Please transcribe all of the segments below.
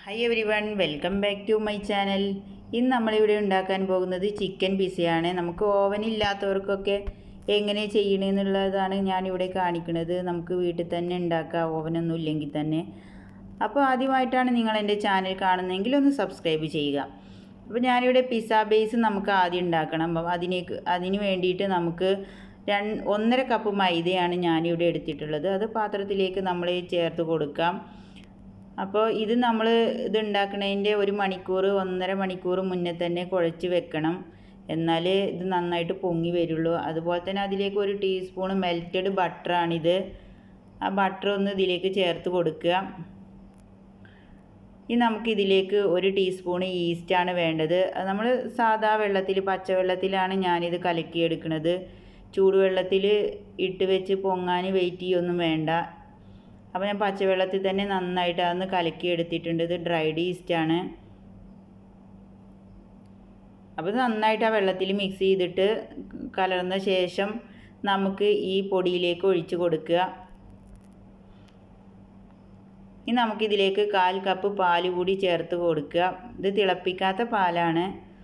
hi everyone welcome back to my channel ഇന്ന് നമ്മളിവിടെ ഉണ്ടാക്കാൻ പോകുന്നത് ചിക്കൻ പിസയാണ് നമുക്ക് ഓവൻ ഇല്ലാത്തവർക്കൊക്കെ എങ്ങനെ ചെയ്യണമെന്നുള്ളതാണ് ഞാനിവിടെ കാണിക്കുന്നത് നമുക്ക് വീട്ടിൽ തന്നെ ഉണ്ടാക്കാം ഓവനൊന്നും ഇല്ലെങ്കിൽ തന്നെ അപ്പോൾ ആദ്യമായിട്ടാണ് നിങ്ങൾ എൻ്റെ ചാനൽ കാണുന്നതെങ്കിൽ ഒന്ന് സബ്സ്ക്രൈബ് ചെയ്യുക അപ്പോൾ ഞാനിവിടെ പിസ്സ ബേസ് നമുക്ക് ആദ്യം ഉണ്ടാക്കണം അപ്പം അതിനേക്ക് അതിന് വേണ്ടിയിട്ട് നമുക്ക് രണ്ട് ഒന്നര കപ്പ് മൈദയാണ് ഞാനിവിടെ എടുത്തിട്ടുള്ളത് അത് പാത്രത്തിലേക്ക് നമ്മൾ ചേർത്ത് കൊടുക്കാം അപ്പോൾ ഇത് നമ്മൾ ഇത് ഉണ്ടാക്കുന്നതിൻ്റെ ഒരു മണിക്കൂർ ഒന്നര മണിക്കൂർ മുന്നേ തന്നെ കുഴച്ച് വെക്കണം എന്നാലേ ഇത് നന്നായിട്ട് പൊങ്ങി വരുള്ളൂ അതുപോലെ തന്നെ അതിലേക്ക് ഒരു ടീസ്പൂൺ മെൽറ്റഡ് ബട്ടറാണിത് ആ ബട്ടർ ഒന്ന് ഇതിലേക്ക് ചേർത്ത് കൊടുക്കുക ഇനി നമുക്കിതിലേക്ക് ഒരു ടീസ്പൂൺ ഈസ്റ്റാണ് വേണ്ടത് അത് നമ്മൾ സാധാ വെള്ളത്തിൽ പച്ചവെള്ളത്തിലാണ് ഞാനിത് കലക്കിയെടുക്കുന്നത് ചൂടുവെള്ളത്തിൽ ഇട്ട് വെച്ച് പൊങ്ങാൻ വെയിറ്റ് ചെയ്യൊന്നും വേണ്ട അപ്പോൾ ഞാൻ പച്ചവെള്ളത്തിൽ തന്നെ നന്നായിട്ട് അതൊന്ന് കലക്കി എടുത്തിട്ടുണ്ട് ഇത് ഡ്രൈഡ് ഈസ്റ്റാണ് അപ്പോൾ ഇത് നന്നായിട്ട് ആ വെള്ളത്തിൽ മിക്സ് ചെയ്തിട്ട് കലർന്ന ശേഷം നമുക്ക് ഈ പൊടിയിലേക്ക് ഒഴിച്ച് കൊടുക്കുക ഇനി നമുക്കിതിലേക്ക് കാൽ കപ്പ് പാൽ കൂടി ചേർത്ത് കൊടുക്കുക ഇത് തിളപ്പിക്കാത്ത പാലാണ്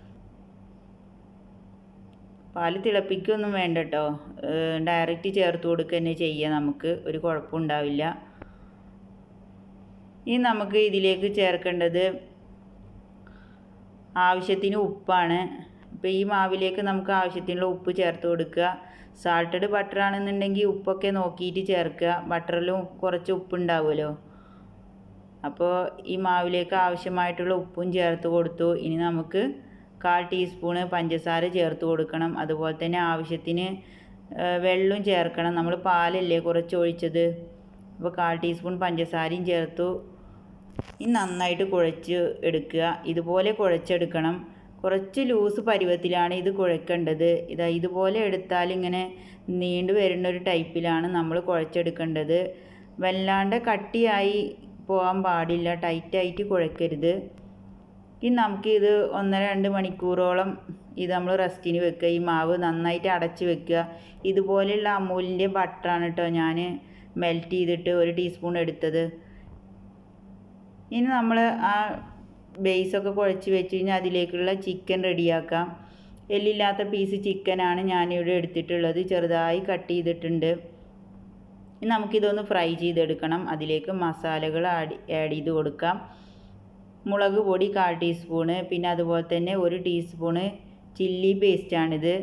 പാൽ തിളപ്പിക്കൊന്നും വേണ്ട കേട്ടോ ഡയറക്റ്റ് ചേർത്ത് കൊടുക്കുക തന്നെ ചെയ്യുക നമുക്ക് ഒരു കുഴപ്പമുണ്ടാവില്ല ഇനി നമുക്ക് ഇതിലേക്ക് ചേർക്കേണ്ടത് ആവശ്യത്തിന് ഉപ്പാണ് ഇപ്പോൾ ഈ മാവിലേക്ക് നമുക്ക് ആവശ്യത്തിനുള്ള ഉപ്പ് ചേർത്ത് കൊടുക്കുക സാൾട്ടഡ് ബട്ടർ ആണെന്നുണ്ടെങ്കിൽ ഉപ്പൊക്കെ നോക്കിയിട്ട് ചേർക്കുക ബട്ടറിലും കുറച്ച് ഉപ്പുണ്ടാവുമല്ലോ അപ്പോൾ ഈ മാവിലേക്ക് ആവശ്യമായിട്ടുള്ള ഉപ്പും ചേർത്ത് കൊടുത്തു ഇനി നമുക്ക് കാൽ ടീസ്പൂണ് പഞ്ചസാര ചേർത്ത് കൊടുക്കണം അതുപോലെ തന്നെ ആവശ്യത്തിന് വെള്ളവും ചേർക്കണം നമ്മൾ പാലല്ലേ കുറച്ച് ഒഴിച്ചത് അപ്പോൾ കാൽ ടീസ്പൂൺ പഞ്ചസാരയും ചേർത്തു ഇനി നന്നായിട്ട് കുഴച്ച് എടുക്കുക ഇതുപോലെ കുഴച്ചെടുക്കണം കുറച്ച് ലൂസ് പരുവത്തിലാണ് ഇത് കുഴക്കേണ്ടത് ഇതാ ഇതുപോലെ എടുത്താൽ ഇങ്ങനെ നീണ്ടു വരുന്ന ഒരു ടൈപ്പിലാണ് നമ്മൾ കുഴച്ചെടുക്കേണ്ടത് വല്ലാണ്ട് കട്ടിയായി പോകാൻ പാടില്ല ടൈറ്റായിട്ട് കുഴക്കരുത് ഇനി നമുക്ക് ഇത് ഒന്നര രണ്ട് മണിക്കൂറോളം ഇത് നമ്മൾ റെസ്റ്റിന് വെക്കുക ഈ മാവ് നന്നായിട്ട് അടച്ച് വെക്കുക ഇതുപോലെയുള്ള അമൂലിൻ്റെ ബട്ടറാണ് കേട്ടോ ഞാൻ മെൽറ്റ് ചെയ്തിട്ട് ഒരു ടീസ്പൂൺ എടുത്തത് ഇനി നമ്മൾ ആ ബേസൊക്കെ കുഴച്ച് വെച്ച് കഴിഞ്ഞാൽ അതിലേക്കുള്ള ചിക്കൻ റെഡിയാക്കാം എല്ലില്ലാത്ത പീസ് ചിക്കനാണ് ഞാനിവിടെ എടുത്തിട്ടുള്ളത് ചെറുതായി കട്ട് ചെയ്തിട്ടുണ്ട് ഇനി നമുക്കിതൊന്ന് ഫ്രൈ ചെയ്തെടുക്കണം അതിലേക്ക് മസാലകൾ ആഡ് ആഡ് ചെയ്ത് കൊടുക്കാം മുളക് പൊടി കാൽ ടീസ്പൂണ് പിന്നെ അതുപോലെ തന്നെ ഒരു ടീസ്പൂണ് ചില്ലി പേസ്റ്റാണിത്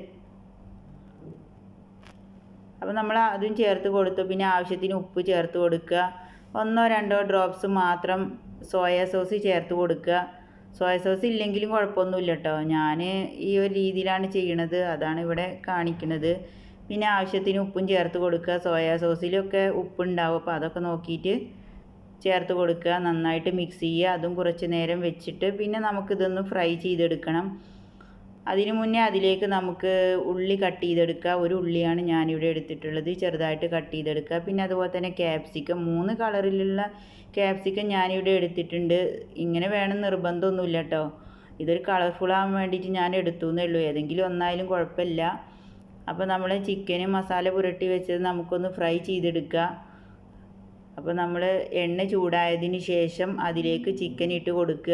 അപ്പോൾ നമ്മൾ അതും ചേർത്ത് കൊടുത്തു പിന്നെ ആവശ്യത്തിന് ഉപ്പ് ചേർത്ത് കൊടുക്കുക ഒന്നോ രണ്ടോ ഡ്രോപ്സ് മാത്രം സോയ സോസ് ചേർത്ത് കൊടുക്കുക സോയ സോസ് ഇല്ലെങ്കിലും കുഴപ്പമൊന്നുമില്ല കേട്ടോ ഞാൻ ഈ ഒരു രീതിയിലാണ് ചെയ്യണത് അതാണ് ഇവിടെ കാണിക്കുന്നത് പിന്നെ ആവശ്യത്തിന് ഉപ്പും ചേർത്ത് കൊടുക്കുക സോയ സോസിലൊക്കെ ഉപ്പുണ്ടാവും അപ്പോൾ അതൊക്കെ നോക്കിയിട്ട് ചേർത്ത് കൊടുക്കുക നന്നായിട്ട് മിക്സ് ചെയ്യുക അതും കുറച്ച് നേരം വെച്ചിട്ട് പിന്നെ നമുക്കിതൊന്ന് ഫ്രൈ ചെയ്തെടുക്കണം അതിന് മുന്നേ അതിലേക്ക് നമുക്ക് ഉള്ളി കട്ട് ചെയ്തെടുക്കുക ഒരു ഉള്ളിയാണ് ഞാനിവിടെ എടുത്തിട്ടുള്ളത് ചെറുതായിട്ട് കട്ട് ചെയ്തെടുക്കുക പിന്നെ അതുപോലെ തന്നെ ക്യാപ്സിക്കം മൂന്ന് കളറിലുള്ള ക്യാപ്സിക്കം ഞാനിവിടെ എടുത്തിട്ടുണ്ട് ഇങ്ങനെ വേണം നിർബന്ധമൊന്നുമില്ല കേട്ടോ ഇതൊരു കളർഫുൾ ആവാൻ വേണ്ടിയിട്ട് ഞാൻ എടുത്തു എന്നേ ഉള്ളൂ ഏതെങ്കിലും ഒന്നായാലും കുഴപ്പമില്ല അപ്പോൾ നമ്മൾ ചിക്കന് മസാല പുരട്ടി വെച്ചത് നമുക്കൊന്ന് ഫ്രൈ ചെയ്തെടുക്കുക അപ്പോൾ നമ്മൾ എണ്ണ ചൂടായതിന് ശേഷം അതിലേക്ക് ചിക്കൻ ഇട്ട് കൊടുക്കുക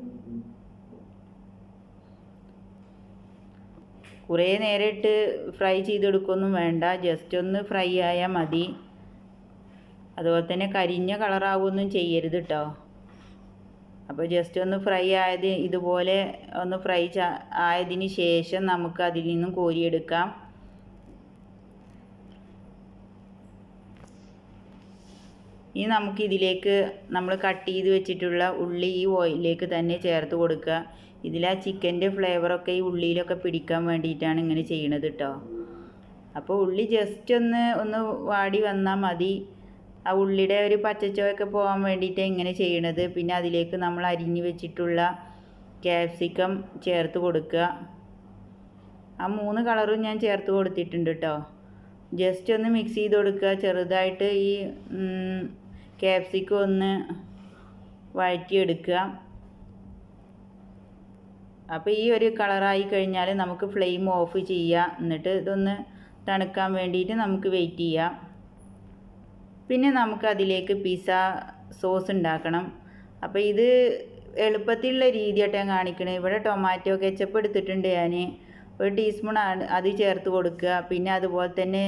കുറേ നേരം ഇട്ട് ഫ്രൈ ചെയ്തെടുക്കൊന്നും വേണ്ട ജസ്റ്റ് ഒന്ന് ഫ്രൈ ആയാൽ മതി അതുപോലെ തന്നെ കരിഞ്ഞ കളറാവുമൊന്നും ചെയ്യരുത് കേട്ടോ അപ്പോൾ ജസ്റ്റ് ഒന്ന് ഫ്രൈ ആയത് ഇതുപോലെ ഒന്ന് ഫ്രൈ ആയതിന് ശേഷം നമുക്ക് അതിൽ നിന്നും കോരിയെടുക്കാം ഇനി നമുക്ക് ഇതിലേക്ക് നമ്മൾ കട്ട് ചെയ്ത് വെച്ചിട്ടുള്ള ഉള്ളി ഈ ഓയിലിലേക്ക് തന്നെ ചേർത്ത് കൊടുക്കുക ഇതിൽ ആ ചിക്കൻ്റെ ഫ്ലേവറൊക്കെ ഈ ഉള്ളിയിലൊക്കെ പിടിക്കാൻ വേണ്ടിയിട്ടാണ് ഇങ്ങനെ ചെയ്യണത് കേട്ടോ അപ്പോൾ ഉള്ളി ജസ്റ്റ് ഒന്ന് ഒന്ന് വാടി വന്നാൽ മതി ആ ഉള്ളിയുടെ ഒരു പച്ചച്ചോയൊക്കെ പോകാൻ വേണ്ടിയിട്ടാണ് ഇങ്ങനെ ചെയ്യണത് പിന്നെ അതിലേക്ക് നമ്മൾ അരിഞ്ഞ് വെച്ചിട്ടുള്ള ക്യാപ്സിക്കം ചേർത്ത് കൊടുക്കുക ആ മൂന്ന് കളറും ഞാൻ ചേർത്ത് കൊടുത്തിട്ടുണ്ട് കേട്ടോ ജസ്റ്റ് ഒന്ന് മിക്സ് ചെയ്ത് കൊടുക്കുക ചെറുതായിട്ട് ഈ ക്യാപ്സിക്കം ഒന്ന് വഴറ്റിയെടുക്കുക അപ്പോൾ ഈ ഒരു കളറായി കഴിഞ്ഞാൽ നമുക്ക് ഫ്ലെയിം ഓഫ് ചെയ്യാം എന്നിട്ട് ഇതൊന്ന് തണുക്കാൻ വേണ്ടിയിട്ട് നമുക്ക് വെയിറ്റ് ചെയ്യാം പിന്നെ നമുക്ക് അതിലേക്ക് പിസ്സ സോസ് ഉണ്ടാക്കണം അപ്പോൾ ഇത് എളുപ്പത്തിലുള്ള രീതിയായിട്ട് ഞാൻ കാണിക്കണേ ഇവിടെ ടൊമാറ്റോ കെച്ചപ്പ് എടുത്തിട്ടുണ്ട് ഞാൻ ഒരു ടീസ്പൂൺ ആണ് അത് ചേർത്ത് കൊടുക്കുക പിന്നെ അതുപോലെ തന്നെ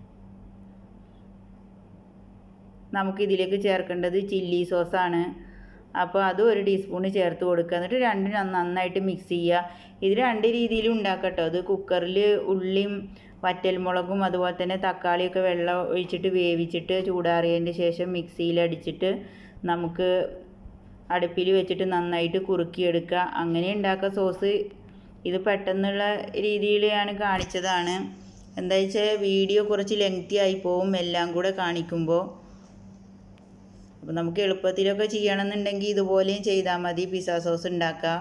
നമുക്ക് ഇതിലേക്ക് ചേർക്കേണ്ടത് ചില്ലി സോസാണ് അപ്പോൾ അതും ഒരു ടീസ്പൂണ് ചേർത്ത് കൊടുക്കുക എന്നിട്ട് രണ്ടും നന്ന- നന്നായിട്ട് മിക്സ് ചെയ്യുക ഇത് രണ്ട് രീതിയിലും ഉണ്ടാക്കട്ടോ അത് കുക്കറിൽ ഉള്ളിയും വറ്റൽമുളകും അതുപോലെ തന്നെ തക്കാളിയൊക്കെ വെള്ളം ഒഴിച്ചിട്ട് വേവിച്ചിട്ട് ചൂടാറിയതിൻ്റെ ശേഷം മിക്സിയിൽ അടിച്ചിട്ട് നമുക്ക് അടുപ്പിൽ വെച്ചിട്ട് നന്നായിട്ട് കുറുക്കിയെടുക്കുക അങ്ങനെ ഉണ്ടാക്കുക സോസ് ഇത് പെട്ടെന്നുള്ള രീതിയിൽ ഞാൻ കാണിച്ചതാണ് എന്താ വെച്ചാൽ വീഡിയോ കുറച്ച് ലെങ്തി ആയി പോവും എല്ലാം കൂടെ കാണിക്കുമ്പോൾ അപ്പോൾ നമുക്ക് എളുപ്പത്തിലൊക്കെ ചെയ്യണമെന്നുണ്ടെങ്കിൽ ഇതുപോലെയും ചെയ്താൽ മതി പിസ്സ സോസ് ഉണ്ടാക്കാം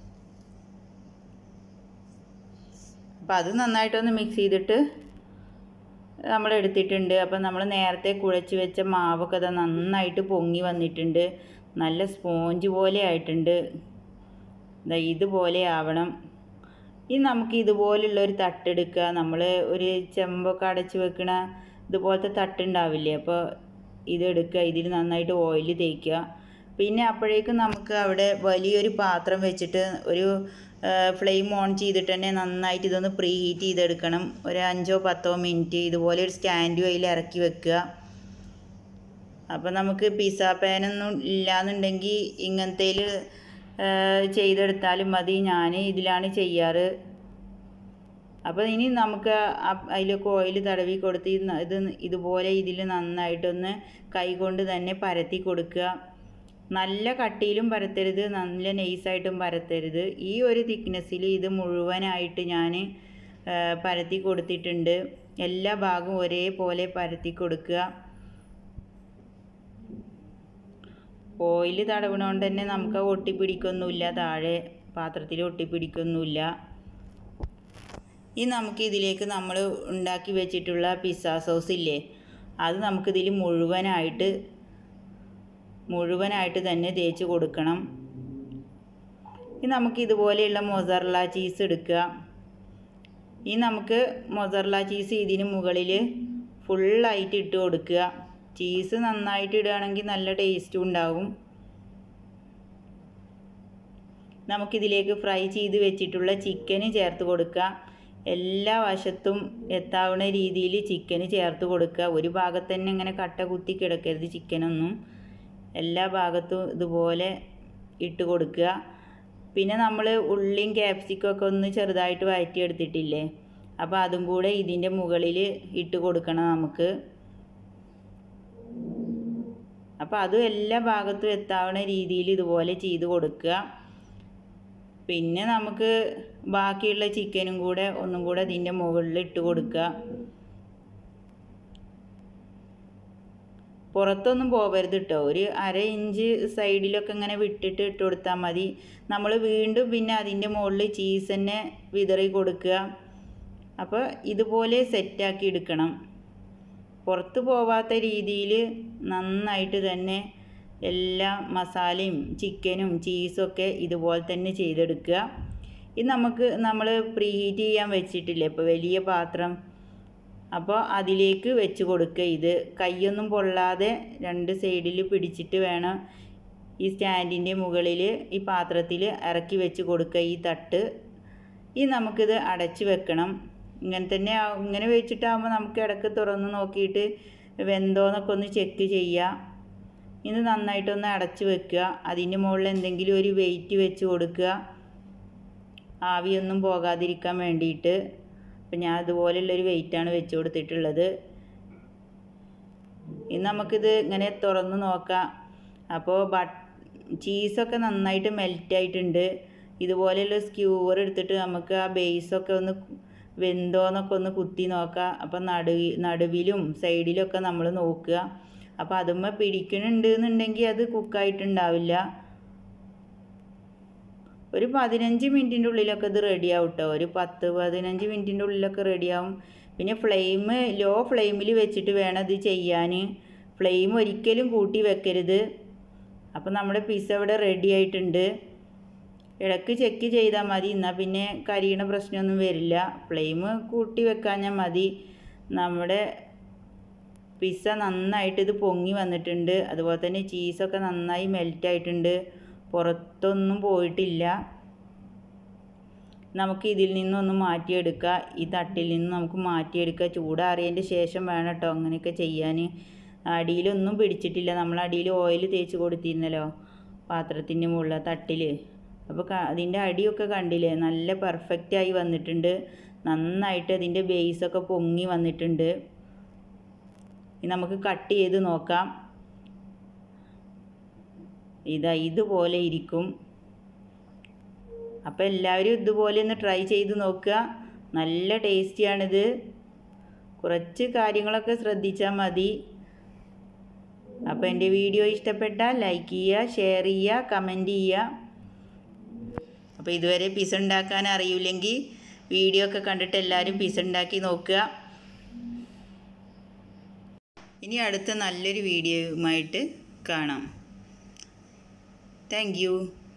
അപ്പോൾ അത് നന്നായിട്ടൊന്ന് മിക്സ് ചെയ്തിട്ട് നമ്മൾ എടുത്തിട്ടുണ്ട് അപ്പം നമ്മൾ നേരത്തെ കുഴച്ച് വെച്ച മാവൊക്കെ അത് നന്നായിട്ട് പൊങ്ങി വന്നിട്ടുണ്ട് നല്ല സ്പോഞ്ച് പോലെ ആയിട്ടുണ്ട് ദാ ഇതുപോലെ ആവണം ഇനി നമുക്ക് ഇതുപോലുള്ള ഒരു തട്ടെടുക്കുക നമ്മൾ ഒരു ചെമ്പൊക്കെ അടച്ച് വെക്കണ ഇതുപോലത്തെ തട്ടുണ്ടാവില്ലേ അപ്പോൾ ഇതെടുക്കുക ഇതിൽ നന്നായിട്ട് ഓയിൽ തേക്കുക പിന്നെ അപ്പോഴേക്കും നമുക്ക് അവിടെ വലിയൊരു പാത്രം വെച്ചിട്ട് ഒരു ഫ്ലെയിം ഓൺ ചെയ്തിട്ട് തന്നെ നന്നായിട്ട് ഇതൊന്ന് പ്രീ ഹീറ്റ് ചെയ്തെടുക്കണം ഒരു അഞ്ചോ പത്തോ മിനിറ്റ് ഇതുപോലെ ഒരു സ്റ്റാൻഡ് അതിൽ ഇറക്കി വെക്കുക അപ്പോൾ നമുക്ക് പിസ്സ പാനൊന്നും ഇല്ലാന്നുണ്ടെങ്കിൽ ഇങ്ങനത്തേൽ ചെയ്തെടുത്താലും മതി ഞാൻ ഇതിലാണ് ചെയ്യാറ് അപ്പോൾ ഇനി നമുക്ക് അതിലേക്ക് ഓയിൽ തടവി കൊടുത്ത് ഇത് ന- ഇത് ഇതുപോലെ ഇതിൽ നന്നായിട്ടൊന്ന് കൈ കൊണ്ട് തന്നെ പരത്തി കൊടുക്കുക നല്ല കട്ടിയിലും പരത്തരുത് നല്ല നൈസായിട്ടും പരത്തരുത് ഈ ഒരു തിക്നെസ്സിൽ ഇത് മുഴുവനായിട്ട് ഞാൻ പരത്തി കൊടുത്തിട്ടുണ്ട് എല്ലാ ഭാഗവും ഒരേപോലെ പരത്തി കൊടുക്കുക ഓയിൽ തടവണോണ്ട് തന്നെ നമുക്ക് ഒട്ടിപ്പിടിക്കൊന്നുമില്ല താഴെ പാത്രത്തിൽ ഒട്ടിപ്പിടിക്കൊന്നുമില്ല ഇനി നമുക്ക് ഇതിലേക്ക് നമ്മൾ ഉണ്ടാക്കി വെച്ചിട്ടുള്ള പിസ്സ സോസ് ഇല്ലേ അത് നമുക്കിതിൽ മുഴുവനായിട്ട് മുഴുവനായിട്ട് തന്നെ തേച്ച് കൊടുക്കണം ഇനി നമുക്ക് ഇതുപോലെയുള്ള മൊസറല ചീസ് എടുക്കുക ഇനി നമുക്ക് മൊസറല ചീസ് ഇതിന് മുകളിൽ ഫുള്ളായിട്ട് ഇട്ട് കൊടുക്കുക ചീസ് നന്നായിട്ട് ഇടുകയാണെങ്കിൽ നല്ല ടേസ്റ്റും ഉണ്ടാകും നമുക്കിതിലേക്ക് ഫ്രൈ ചെയ്ത് വെച്ചിട്ടുള്ള ചിക്കന് ചേർത്ത് കൊടുക്കുക എല്ലാ വശത്തും എത്താവുന്ന രീതിയിൽ ചിക്കന് ചേർത്ത് കൊടുക്കുക ഒരു ഭാഗത്ത് തന്നെ ഇങ്ങനെ കട്ട കുത്തി കിടക്കരുത് ചിക്കനൊന്നും എല്ലാ ഭാഗത്തും ഇതുപോലെ ഇട്ട് കൊടുക്കുക പിന്നെ നമ്മൾ ഉള്ളിയും ക്യാപ്സിക്കും ഒക്കെ ഒന്ന് ചെറുതായിട്ട് വഴറ്റിയെടുത്തിട്ടില്ലേ അപ്പോൾ അതും കൂടെ ഇതിൻ്റെ മുകളിൽ ഇട്ട് കൊടുക്കണം നമുക്ക് അപ്പോൾ അതും എല്ലാ ഭാഗത്തും എത്താവുന്ന രീതിയിൽ ഇതുപോലെ ചെയ്ത് കൊടുക്കുക പിന്നെ നമുക്ക് ബാക്കിയുള്ള ചിക്കനും കൂടെ ഒന്നും കൂടെ ഇതിൻ്റെ മുകളിൽ ഇട്ട് കൊടുക്കുക പുറത്തൊന്നും പോകരുത് കേട്ടോ ഒരു അര ഇഞ്ച് സൈഡിലൊക്കെ ഇങ്ങനെ വിട്ടിട്ട് ഇട്ട് കൊടുത്താൽ മതി നമ്മൾ വീണ്ടും പിന്നെ അതിൻ്റെ മുകളിൽ ചീസ് തന്നെ വിതറി കൊടുക്കുക അപ്പോൾ ഇതുപോലെ സെറ്റാക്കി എടുക്കണം പുറത്ത് പോവാത്ത രീതിയിൽ നന്നായിട്ട് തന്നെ എല്ലാ മസാലയും ചിക്കനും ചീസൊക്കെ ഇതുപോലെ തന്നെ ചെയ്തെടുക്കുക ഇത് നമുക്ക് നമ്മൾ പ്രീ ഹീറ്റ് ചെയ്യാൻ വെച്ചിട്ടില്ലേ ഇപ്പോൾ വലിയ പാത്രം അപ്പോൾ അതിലേക്ക് വെച്ച് കൊടുക്കുക ഇത് കൈയൊന്നും പൊള്ളാതെ രണ്ട് സൈഡിൽ പിടിച്ചിട്ട് വേണം ഈ സ്റ്റാൻഡിൻ്റെ മുകളിൽ ഈ പാത്രത്തിൽ ഇറക്കി വെച്ച് കൊടുക്കുക ഈ തട്ട് ഈ നമുക്കിത് അടച്ച് വെക്കണം ഇങ്ങനെ തന്നെ ആവും- ഇങ്ങനെ വെച്ചിട്ടാകുമ്പോൾ നമുക്ക് ഇടയ്ക്ക് തുറന്ന് നോക്കിയിട്ട് വെന്തോന്നൊക്കെ ഒന്ന് ചെക്ക് ചെയ്യുക ഇത് നന്നായിട്ടൊന്ന് അടച്ച് വെക്കുക അതിൻ്റെ മുകളിൽ എന്തെങ്കിലും ഒരു വെയിറ്റ് വെച്ച് കൊടുക്കുക ആവിയൊന്നും പോകാതിരിക്കാൻ വേണ്ടിയിട്ട് അപ്പം ഞാൻ അതുപോലെയുള്ളൊരു വെയിറ്റാണ് വെച്ച് കൊടുത്തിട്ടുള്ളത് ഇനി നമുക്കിത് ഇങ്ങനെ തുറന്ന് നോക്കാം അപ്പോൾ ബട്ട് ചീസൊക്കെ നന്നായിട്ട് മെൽറ്റായിട്ടുണ്ട് ഇതുപോലെയുള്ള സ്ക്യൂവർ എടുത്തിട്ട് നമുക്ക് ആ ബേസൊക്കെ ഒന്ന് വെന്തോന്നൊക്കെ ഒന്ന് കുത്തി നോക്കാം അപ്പം നടുവി നടുവിലും സൈഡിലൊക്കെ നമ്മൾ നോക്കുക അപ്പോൾ അതുമ്മ പിടിക്കുന്നുണ്ട് എന്നുണ്ടെങ്കിൽ അത് കുക്കായിട്ടുണ്ടാവില്ല ഒരു പതിനഞ്ച് മിനിറ്റിൻ്റെ ഉള്ളിലൊക്കെ ഇത് റെഡിയാവും കേട്ടോ ഒരു പത്ത് പതിനഞ്ച് മിനിറ്റിൻ്റെ ഉള്ളിലൊക്കെ റെഡിയാവും പിന്നെ ഫ്ലെയിം ലോ ഫ്ലെയിമിൽ വെച്ചിട്ട് വേണം ഇത് ചെയ്യാൻ ഫ്ലെയിം ഒരിക്കലും കൂട്ടി വെക്കരുത് അപ്പോൾ നമ്മുടെ പിസ്സ ഇവിടെ റെഡി ആയിട്ടുണ്ട് ഇടയ്ക്ക് ചെക്ക് ചെയ്താൽ മതി എന്നാൽ പിന്നെ കരിയണ പ്രശ്നമൊന്നും വരില്ല ഫ്ലെയിം കൂട്ടി വെക്കാഞ്ഞാൽ മതി നമ്മുടെ പിസ്സ നന്നായിട്ട് ഇത് പൊങ്ങി വന്നിട്ടുണ്ട് അതുപോലെ തന്നെ ചീസൊക്കെ നന്നായി മെൽറ്റായിട്ടുണ്ട് പുറത്തൊന്നും പോയിട്ടില്ല നമുക്ക് ഇതിൽ നിന്നൊന്ന് മാറ്റിയെടുക്കുക ഈ തട്ടിൽ നിന്ന് നമുക്ക് മാറ്റിയെടുക്കുക ചൂടാറിയതിൻ്റെ ശേഷം വേണം കേട്ടോ അങ്ങനെയൊക്കെ ചെയ്യാൻ അടിയിലൊന്നും പിടിച്ചിട്ടില്ല നമ്മൾ അടിയിൽ ഓയിൽ തേച്ച് കൊടുത്തിരുന്നല്ലോ പാത്രത്തിൻ്റെ മുകളിൽ തട്ടിൽ അപ്പോൾ അതിൻ്റെ അടിയൊക്കെ കണ്ടില്ലേ നല്ല പെർഫെക്റ്റായി വന്നിട്ടുണ്ട് നന്നായിട്ട് അതിൻ്റെ ബേസൊക്കെ പൊങ്ങി വന്നിട്ടുണ്ട് ഇനി നമുക്ക് കട്ട് ചെയ്ത് നോക്കാം ഇതാ ഇതുപോലെ ഇരിക്കും അപ്പോൾ എല്ലാവരും ഇതുപോലെ ഒന്ന് ട്രൈ ചെയ്ത് നോക്കുക നല്ല ടേസ്റ്റിയാണിത് കുറച്ച് കാര്യങ്ങളൊക്കെ ശ്രദ്ധിച്ചാൽ മതി അപ്പോൾ എൻ്റെ വീഡിയോ ഇഷ്ടപ്പെട്ടാൽ ലൈക്ക് ചെയ്യുക ഷെയർ ചെയ്യുക കമൻറ്റ് ചെയ്യുക അപ്പോൾ ഇതുവരെ പിസ ഉണ്ടാക്കാൻ അറിയില്ലെങ്കിൽ വീഡിയോ ഒക്കെ കണ്ടിട്ട് എല്ലാവരും പിസ ഉണ്ടാക്കി നോക്കുക ഇനി അടുത്ത നല്ലൊരു വീഡിയോയുമായിട്ട് കാണാം താങ്ക്